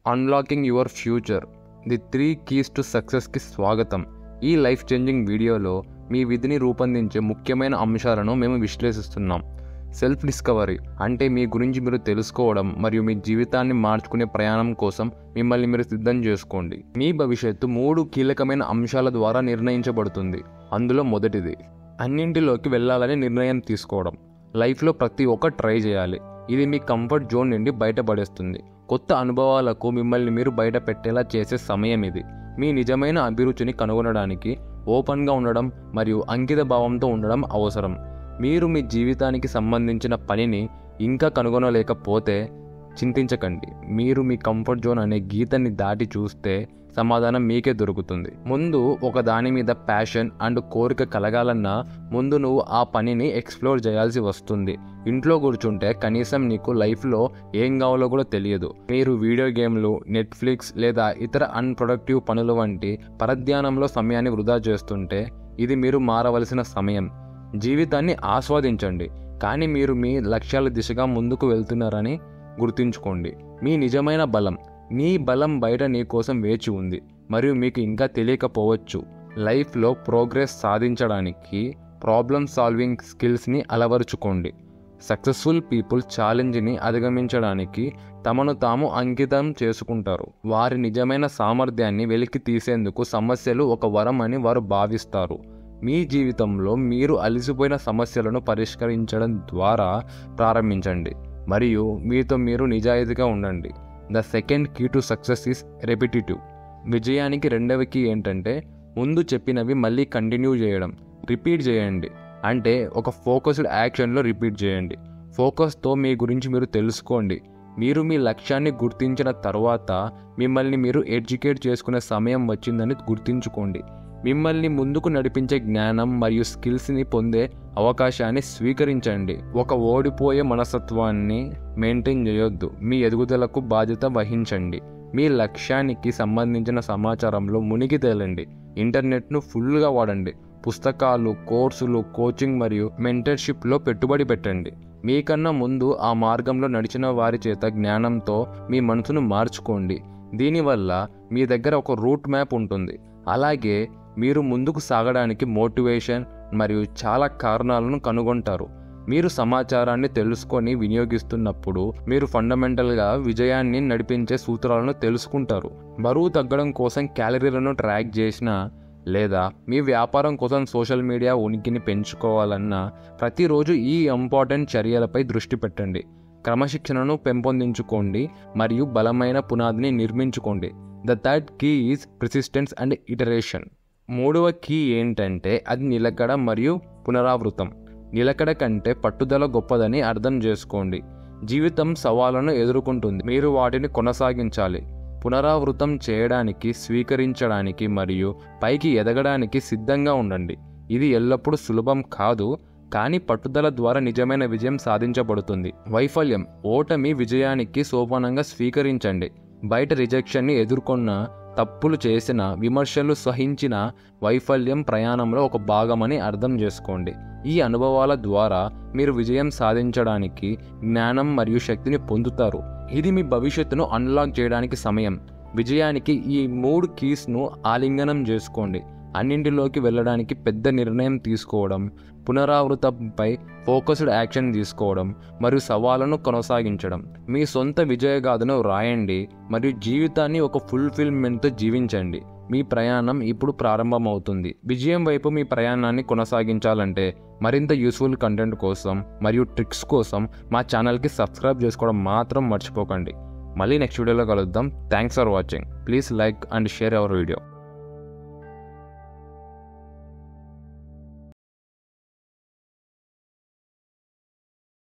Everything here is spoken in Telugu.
unlocking your future the three keys to సక్సెస్కి స్వాగతం ఈ లైఫ్ చేంజింగ్ వీడియోలో మీ విధిని రూపొందించే ముఖ్యమైన అంశాలను మేము విశ్లేషిస్తున్నాం సెల్ఫ్ డిస్కవరీ అంటే మీ గురించి మీరు తెలుసుకోవడం మరియు మీ జీవితాన్ని మార్చుకునే ప్రయాణం కోసం మిమ్మల్ని మీరు సిద్ధం చేసుకోండి మీ భవిష్యత్తు మూడు కీలకమైన అంశాల ద్వారా నిర్ణయించబడుతుంది అందులో మొదటిది అన్నింటిలోకి వెళ్ళాలని నిర్ణయం తీసుకోవడం లైఫ్లో ప్రతి ఒక్క ట్రై చేయాలి ఇది మీ కంఫర్ట్ జోన్ నుండి బయటపడేస్తుంది కొత్త అనుభవాలకు మిమ్మల్ని మీరు బయట పెట్టేలా చేసే సమయం ఇది మీ నిజమైన అభిరుచిని కనుగొనడానికి ఓపెన్గా ఉండడం మరియు అంకిత భావంతో ఉండడం అవసరం మీరు మీ జీవితానికి సంబంధించిన పనిని ఇంకా కనుగొనలేకపోతే చింతించకండి మీరు మీ కంఫర్ట్ జోన్ అనే గీతని దాటి చూస్తే సమాధానం మీకే దొరుకుతుంది ముందు ఒక దాని మీద ప్యాషన్ అండ్ కోరిక కలగాలన్నా ముందు నువ్వు ఆ పనిని ఎక్స్ప్లోర్ చేయాల్సి వస్తుంది ఇంట్లో కూర్చుంటే కనీసం నీకు లైఫ్లో ఏం కావాలో కూడా తెలియదు మీరు వీడియో గేమ్లు నెట్ఫ్లిక్స్ లేదా ఇతర అన్ప్రొడక్టివ్ పనుల వంటి పరధ్యానంలో సమయాన్ని వృధా చేస్తుంటే ఇది మీరు మారవలసిన సమయం జీవితాన్ని ఆస్వాదించండి కానీ మీరు మీ లక్ష్యాల దిశగా ముందుకు వెళ్తున్నారని గుర్తుంచుకోండి మీ నిజమైన బలం మీ బలం బయట నీ కోసం వేచి ఉంది మరియు మీకు ఇంకా తెలియకపోవచ్చు లైఫ్లో ప్రోగ్రెస్ సాధించడానికి ప్రాబ్లమ్ సాల్వింగ్ స్కిల్స్ని అలవరుచుకోండి సక్సెస్ఫుల్ పీపుల్ ఛాలెంజ్ని అధిగమించడానికి తమను తాము అంకితం చేసుకుంటారు వారి నిజమైన సామర్థ్యాన్ని వెలికి తీసేందుకు సమస్యలు ఒక వరం అని వారు భావిస్తారు మీ జీవితంలో మీరు అలసిపోయిన సమస్యలను పరిష్కరించడం ద్వారా ప్రారంభించండి మరియు మీతో మీరు నిజాయితీగా ఉండండి the second key to success is repetitive విజయానికి రెండవ కీ ఏంటంటే ముందు చెప్పినవి మళ్ళీ కంటిన్యూ చేయడం రిపీట్ చేయండి అంటే ఒక ఫోకస్డ్ యాక్షన్లో రిపీట్ చేయండి ఫోకస్తో మీ గురించి మీరు తెలుసుకోండి మీరు మీ లక్ష్యాన్ని గుర్తించిన తర్వాత మిమ్మల్ని మీరు ఎడ్యుకేట్ చేసుకునే సమయం వచ్చిందని గుర్తుంచుకోండి మిమ్మల్ని ముందుకు నడిపించే జ్ఞానం మరియు స్కిల్స్ని పొందే అవకాశాన్ని స్వీకరించండి ఒక ఓడిపోయే మనస్తత్వాన్ని మెయింటైన్ చేయొద్దు మీ ఎదుగుదలకు బాధ్యత వహించండి మీ లక్ష్యానికి సంబంధించిన సమాచారంలో మునిగి తేలండి ఇంటర్నెట్ను ఫుల్గా వాడండి పుస్తకాలు కోర్సులు కోచింగ్ మరియు మెంటర్షిప్లో పెట్టుబడి పెట్టండి మీకన్నా ముందు ఆ మార్గంలో నడిచిన వారి చేత జ్ఞానంతో మీ మనసును మార్చుకోండి దీనివల్ల మీ దగ్గర ఒక రూట్ మ్యాప్ ఉంటుంది అలాగే మీరు ముందుకు సాగడానికి మోటివేషన్ మరియు చాలా కారణాలను కనుగొంటారు మీరు సమాచారాన్ని తెలుసుకొని వినియోగిస్తున్నప్పుడు మీరు ఫండమెంటల్గా విజయాన్ని నడిపించే సూత్రాలను తెలుసుకుంటారు బరువు తగ్గడం కోసం క్యాలరీలను ట్రాక్ చేసినా లేదా మీ వ్యాపారం కోసం సోషల్ మీడియా ఉనికిని పెంచుకోవాలన్నా ప్రతిరోజు ఈ ఇంపార్టెంట్ చర్యలపై దృష్టి పెట్టండి క్రమశిక్షణను పెంపొందించుకోండి మరియు బలమైన పునాదిని నిర్మించుకోండి the third key is persistence and iteration మూడవ కీ ఏంటంటే అది నిలకడ మరియు పునరావృతం నిలకడ కంటే పట్టుదల గొప్పదని అర్థం చేసుకోండి జీవితం సవాళ్లను ఎదుర్కొంటుంది మీరు వాటిని కొనసాగించాలి పునరావృతం చేయడానికి స్వీకరించడానికి మరియు పైకి ఎదగడానికి సిద్ధంగా ఉండండి ఇది ఎల్లప్పుడూ సులభం కాదు కానీ పట్టుదల ద్వారా నిజమైన విజయం సాధించబడుతుంది వైఫల్యం ఓటమి విజయానికి సోపానంగా స్వీకరించండి బయట రిజెక్షన్ని ఎదుర్కొన్న తప్పులు చేసిన విమర్శలు సహించిన వైఫల్యం ప్రయాణంలో ఒక భాగమని అర్థం చేసుకోండి ఈ అనుభవాల ద్వారా మీరు విజయం సాధించడానికి జ్ఞానం మరియు శక్తిని పొందుతారు ఇది మీ భవిష్యత్తును అన్లాక్ చేయడానికి సమయం విజయానికి ఈ మూడు కీస్ను ఆలింగనం చేసుకోండి అన్నింటిలోకి వెళ్ళడానికి పెద్ద నిర్ణయం తీసుకోవడం పునరావృతంపై ఫోకస్డ్ యాక్షన్ తీసుకోవడం మరియు సవాళ్లను కొనసాగించడం మీ సొంత విజయగాథను రాయండి మరియు జీవితాన్ని ఒక ఫుల్ఫిల్మెంట్తో జీవించండి మీ ప్రయాణం ఇప్పుడు ప్రారంభమవుతుంది విజయం వైపు మీ ప్రయాణాన్ని కొనసాగించాలంటే మరింత యూస్ఫుల్ కంటెంట్ కోసం మరియు ట్రిక్స్ కోసం మా ఛానల్కి సబ్స్క్రైబ్ చేసుకోవడం మాత్రం మర్చిపోకండి మళ్ళీ నెక్స్ట్ వీడియోలో కలుద్దాం thanks for watching please like and share our video